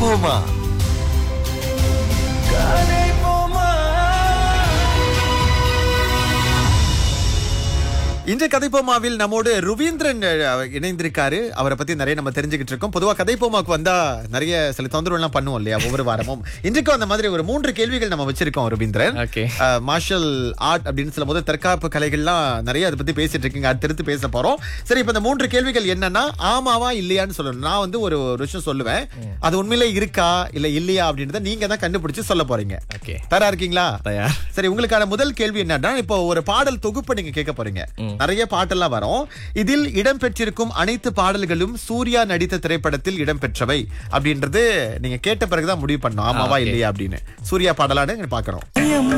போமா இன்று கதைப்போமாவில் நம்மோடு ருவீந்திரன் அஹ், இணைந்திருக்காரு அவரை பத்தி நிறைய நம்ம தெரிஞ்சுக்கிட்டு இருக்கோம் பொதுவா கதைப்போமாக்கு வந்தா நிறைய சில தொந்தரவு எல்லாம் பண்ணுவோம் இல்லையா ஒவ்வொரு வாரமும் இன்றைக்கும் அந்த மாதிரி ஒரு மூன்று கேள்விகள் நம்ம வச்சிருக்கோம் ருவீந்திரன் ஓகே மார்ஷல் ஆர்ட் அப்படின்னு சொல்லும் போது தற்காப்பு கலைகள்லாம் நிறைய அதை பத்தி பேசிட்டு இருக்கீங்க அடுத்தடுத்து பேச போறோம் சரி இப்ப இந்த மூன்று கேள்விகள் என்னன்னா ஆமாவா இல்லையான்னு சொல்லணும் நான் வந்து ஒரு ஒரு விஷயம் சொல்லுவேன் அது உண்மையிலே இருக்கா இல்ல இல்லையா அப்படின்றத நீங்க தான் கண்டுபிடிச்சு சொல்ல போறீங்க ஓகே தயாரா இருக்கீங்களா தயார் சரி உங்களுக்கான முதல் கேள்வி என்னன்னா இப்போ ஒரு பாடல் தொகுப்பு நீங்க கேட்க போறீங்க நிறைய பாட்டெல்லாம் வரும் இதில் இடம்பெற்றிருக்கும் அனைத்து பாடல்களும் சூர்யா நடித்த திரைப்படத்தில் இடம்பெற்றவை அப்படின்றது நீங்க கேட்ட பிறகுதான் முடிவு பண்ணணும் ஆமாவா இல்லையா அப்படின்னு சூர்யா பாடலான்னு பாக்குறோம்